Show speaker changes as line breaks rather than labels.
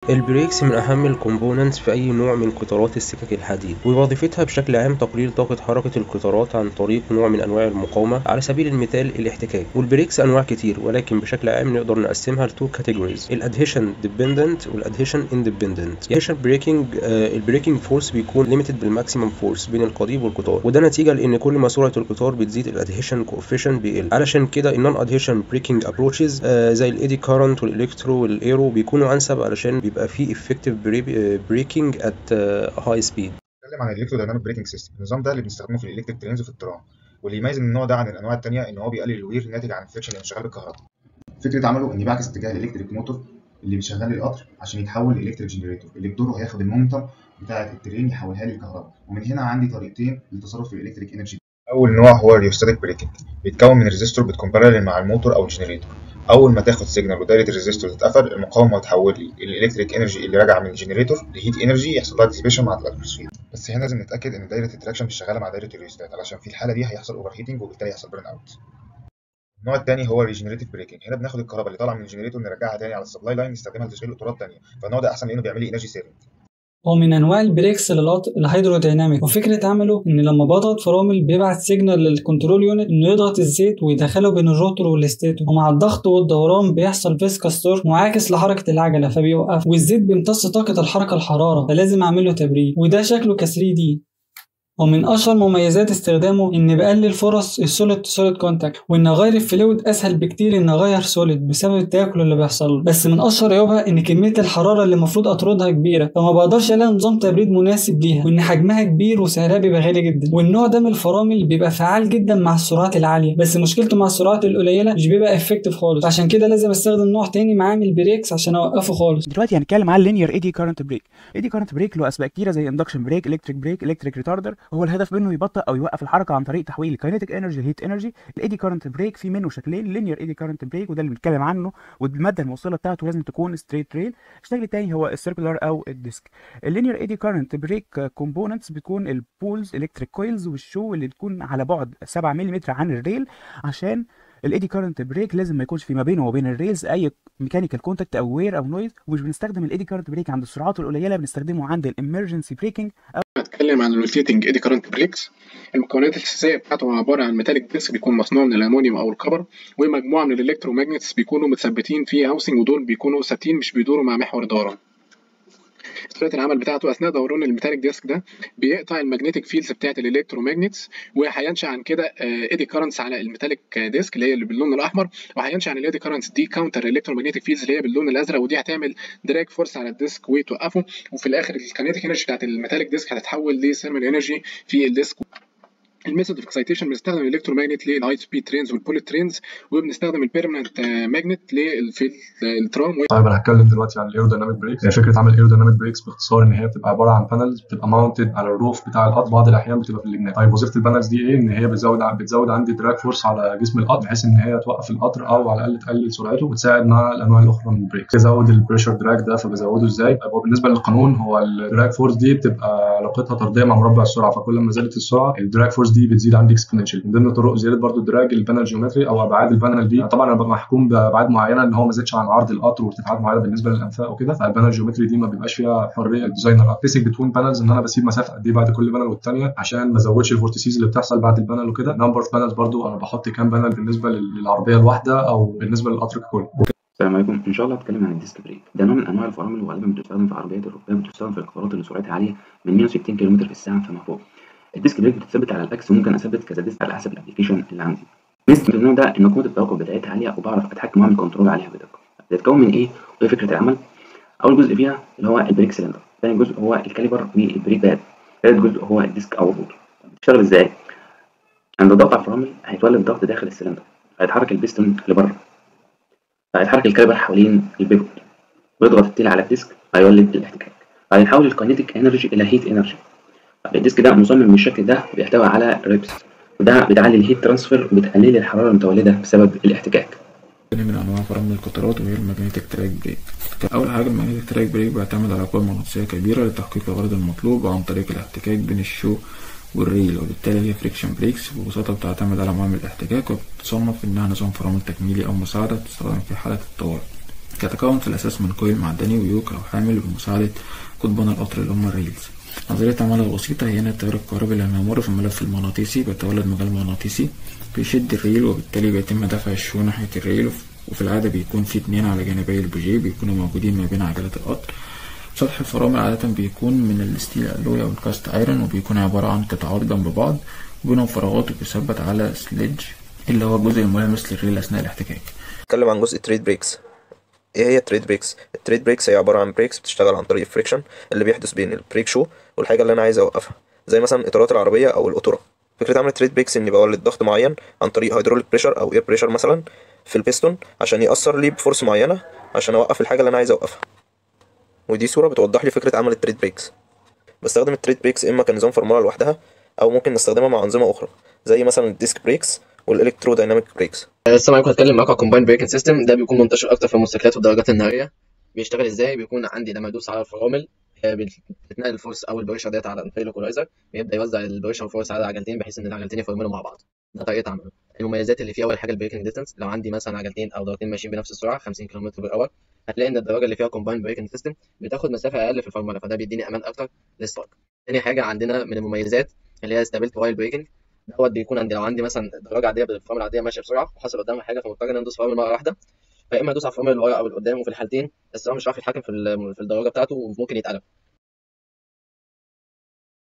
البريكس من أهم الكومبوننتس في أي نوع من قطارات السكك الحديد ووظيفتها بشكل عام تقليل طاقة حركة القطارات عن طريق نوع من أنواع المقاومة على سبيل المثال الاحتكاك والبريكس أنواع كتير ولكن بشكل عام نقدر نقسمها لتو كاتيجوريز الادهيشن ديبندنت والادهيشن اندبندنت الادهيشن بريكنج البريكنج فورس بيكون ليميتد بالماكسيمم فورس بين القضيب والقطار وده نتيجة لأن كل ما سرعة القطار بتزيد الادهيشن كوفيشن بيقل علشان كده النون ادهيشن بريكنج ابروتشز زي الايدي كارنت والالكترو والايرو بيكونوا انسب علشان بيبقى فيه افكتيف بريكنج ات هاي سبيد
بنتكلم عن الالكترو دايناميك بريكنج سيستم النظام ده اللي بنستخدمه في الالكتريك ترينز وفي الترام واللي يميز النوع ده عن الانواع الثانيه ان هو بيقلل الوير الناتج عن الفريكشن اللي شغال بالكهرباء فكره عمله ان بيعكس اتجاه الالكتريك موتور اللي بيشغل القطر عشان يتحول لالكتريك جنريتور اللي بدوره هياخد المومنتم بتاعه الترين يحولها لي للكهرباء ومن هنا عندي طريقتين للتصرف في الالكتريك انرجي اول نوع هو الريوستاتيك بريكنج بيتكون من ريزيستور بتكون بارالل مع الموتور او الجنريتور اول ما تاخد سيجنال ودايره الريزيستور تتقفل المقاومه تحول لي الالكتريك انرجي اللي راجعه من الجنريتور لهيت انرجي يحصل لها ديسبيشن مع الاتموسفير بس هنا لازم نتاكد ان دايره التراكشن مش شغاله مع دايره الريوستات علشان في الحاله دي هيحصل اوفر هيتنج وبالتالي يحصل بيرن اوت النوع الثاني هو الريجنريتيف بريكنج هنا بناخد الكهرباء اللي طالعه من الجنريتور نرجعها تاني على السبلاي لاين نستخدمها لتشغيل قطارات ثانيه فالنوع ده احسن لانه بيعمل لي انرجي سيفنج
هو من انواع البريكس للقطر الهيدروديناميك وفكره عمله ان لما بضغط فرامل بيبعت سيجنال للكنترول يونت انه يضغط الزيت ويدخله بين الروتور والستيتور ومع الضغط والدوران بيحصل فيسكس تورك معاكس لحركه العجله فبيوقف والزيت بيمتص طاقه الحركه الحراره فلازم اعمل له تبريد وده شكله ك 3 دي ومن اشهر مميزات استخدامه ان بقلل فرص السوليد تو سوليد كونتاكت وان اغير الفلويد اسهل بكتير ان اغير سوليد بسبب التاكل اللي بيحصل بس من اشهر عيوبها ان كميه الحراره اللي المفروض اطردها كبيره فما بقدرش الاقي نظام تبريد مناسب ليها وان حجمها كبير وسعرها بيبقى غالي جدا والنوع ده من الفرامل بيبقى فعال جدا مع السرعات العاليه بس مشكلته مع السرعات القليله مش بيبقى افكتيف خالص عشان كده لازم استخدم نوع تاني معاه من البريكس عشان اوقفه خالص
دلوقتي هنتكلم عن لينير ايدي كارنت بريك ايدي كارنت بريك له اسباب كتيره زي اندكشن بريك الكتريك بريك الكتريك ريتاردر هو الهدف منه يبطئ او يوقف الحركه عن طريق تحويل الكاينيتيك انرجي لهيت انرجي الايدي كارنت بريك في منه شكلين لينير ايدي كارنت بريك وده اللي بنتكلم عنه والماده الموصله بتاعته لازم تكون ستريت ريل الشكل الثاني هو السيركولار او الديسك اللينير ايدي كارنت بريك كومبوننتس بتكون البولز الكتريك كويلز والشو اللي تكون على بعد 7 ملم عن الريل عشان الايدي كارنت بريك لازم ما يكونش في ما بينه وبين الريلز اي ميكانيكال كونتاكت او وير او نويز ومش بنستخدم الايدي كارنت بريك عند السرعات القليله بنستخدمه عند الامرجنسي بريكنج
هتكلم عن الروتيتنج ايدي كارنت بريكس المكونات الاساسيه بتاعته عباره عن ميتاليك ديسك بيكون مصنوع من الالومنيوم او الكبر ومجموعه من الالكتروماجنتس بيكونوا متثبتين في هاوسنج ودول بيكونوا ثابتين مش بيدوروا مع محور الدوران طريقه العمل بتاعته اثناء دوران الميتاليك ديسك ده بيقطع المagnetic فيلدز بتاعت الالكتروماجنتس وهينشا عن كده ايدي كارنتس على الميتاليك ديسك اللي هي اللي باللون الاحمر وهينشا عن الايدي كارنتس دي كاونتر الكترومagnetic فيلدز اللي هي باللون الازرق ودي هتعمل دراج فورس على الديسك وتوقفه وفي الاخر الكينيتيك انرجي بتاعت الميتاليك ديسك هتتحول لثيرمال انرجي في الديسك الميثود اوف اكسايتيشن بنستخدم الالكترومagnet للهاي سبيد ترينز والبوليت ترينز وبنستخدم البيرمننت ماجنت في الترام
طيب انا هتكلم دلوقتي عن الايرودايناميك بريكس هي فكره عمل الايرودايناميك بريكس باختصار ان هي بتبقى عباره عن بانلز بتبقى ماونتد على الروف بتاع القطر بعض الاحيان بتبقى في الجناب طيب وظيفه البانلز دي ايه ان هي بتزود بتزود عندي دراج فورس على جسم القطر بحيث ان هي توقف القطر او على الاقل تقلل سرعته وتساعد مع الانواع الاخرى من البريك تزود البريشر دراج ده فبزوده ازاي طيب هو بالنسبه للقانون هو الدراج فورس دي بتبقى علاقتها طرديه مع مربع السرعه فكل ما زادت السرعه الدراج فورس دي بتزيد عندي اكسبوننشال من ضمن طرق زياده برضو الدراج البانل جيومتري او ابعاد البانل دي طبعا انا ببقى محكوم بابعاد معينه ان هو ما زادش عن عرض القطر وارتفاعات معينه بالنسبه للانفاق وكده فالبانل جيومتري دي ما بيبقاش فيها حريه الديزاينر ارتسك بتوين بانلز ان انا بسيب مسافه قد ايه بعد كل بانل والثانيه عشان ما ازودش الفورتيسيز اللي بتحصل بعد البانل وكده نمبر اوف بانلز برضو انا بحط كام بانل بالنسبه للعربيه الواحده او بالنسبه للقطر ككل
السلام عليكم ان شاء الله هتكلم عن الديسك بريك ده نوع من انواع الفرامل وغالبا بتستخدم في عربيات الركاب بتستخدم في القطارات اللي سرعتها عاليه من 160 كم في الساعه فما فوق الديسك بريك بتثبت على الاكس وممكن اثبت كذا ديسك على حسب الابلكيشن اللي عندي ميزه النوع ده ان قوه التوقف بتاعتها عاليه وبعرف اتحكم واعمل كنترول عليها بدقه بتتكون من ايه وايه فكره العمل اول جزء فيها اللي هو البريك سلندر ثاني جزء هو الكاليبر والبريك باد ثالث جزء هو الديسك او الروتور بتشتغل ازاي عند الضغط على الفرامل هيتولد ضغط داخل السلندر هيتحرك البيستون لبره هيتحرك الكاليبر حوالين البيفوت ويضغط التيل على الديسك هيولد الاحتكاك هيتحول الكاينيتيك انرجي الى هيت انرجي الديسك ده مصمم بالشكل ده بيحتوي على ريبس وده بتعلي الهيت ترانسفير وبتقلل الحراره المتولده بسبب الاحتكاك
تاني من انواع فرامل القطارات وهي الماجنتيك تراك بريك اول حاجه الماجنتيك تراك بريك بيعتمد على قوه مغناطيسيه كبيره لتحقيق الغرض المطلوب عن طريق الاحتكاك بين الشو والريل وبالتالي هي فريكشن بريكس ببساطة بتعتمد على معامل الاحتكاك وبتصنف إنها نظام فرامل تكميلي أو مساعدة بتستخدم في حالة الطوارئ كتكون في الأساس من كويل معدني ويوك أو حامل بمساعدة قضبان القطر اللي هما الريلز نظرية عملها بسيطة هي أن التيار الكهربي لما يمر في الملف المغناطيسي بيتولد مجال مغناطيسي بيشد الريل وبالتالي بيتم دفع الشو ناحية الريل وفي العادة بيكون في اتنين على جانبي البوجيه بيكونوا موجودين ما بين عجلات القطر سطح الفرامل عادة بيكون من الستيل ألوي أو الكاست ايرون وبيكون عبارة عن قطعات جنب بعض وبينهم فراغات وبيثبت على سليدج اللي هو الجزء الملامس للريل أثناء الاحتكاك
نتكلم عن جزء التريد بريكس ايه هي التريد بريكس التريد بريكس هي عباره عن بريكس بتشتغل عن طريق الفريكشن اللي بيحدث بين البريك شو والحاجه اللي انا عايز اوقفها زي مثلا اطارات العربيه او القطوره فكره عمل التريد بريكس اني بولد ضغط معين عن طريق هيدروليك بريشر او اير بريشر مثلا في البيستون عشان ياثر لي بفورس معينه عشان اوقف الحاجه اللي انا عايز اوقفها ودي صوره بتوضح لي فكره عمل التريد بريكس بستخدم التريد بريكس اما كنظام فرمله لوحدها او ممكن نستخدمها مع انظمه اخرى زي مثلا الديسك بريكس والالكترو دايناميك بريكس
السلام عليكم هتكلم معاكم عن كومباين بريكنج سيستم ده بيكون منتشر اكتر في الموتوسيكلات والدراجات الناريه بيشتغل ازاي بيكون عندي لما ادوس على الفرامل آه، بتتنقل الفورس او البريشر ديت على الفيلوكولايزر بيبدا يوزع البريشر والفورس على العجلتين بحيث ان العجلتين يفرملوا مع بعض ده طريقه عمله المميزات اللي فيه اول حاجه البريكنج ديستانس لو عندي مثلا عجلتين او دراجتين ماشيين بنفس السرعه 50 كم بر اور هتلاقي ان الدراجه اللي فيها كومباين بريكنج سيستم بتاخد مسافه اقل في الفرمله فده بيديني امان اكتر للسواق تاني حاجه عندنا من المميزات اللي هي ستابيلتي وايل بريكنج دوت بيكون عندي لو عندي مثلا دراجه عاديه بالفرامل العاديه ماشيه بسرعه وحصل قدامها حاجه فمضطر ان انا ادوس فرامل مره واحده فيا اما ادوس على الفرامل اللي ورا او اللي قدام وفي الحالتين السواق مش عارف يتحكم في ال- في الدراجه بتاعته وممكن يتقلب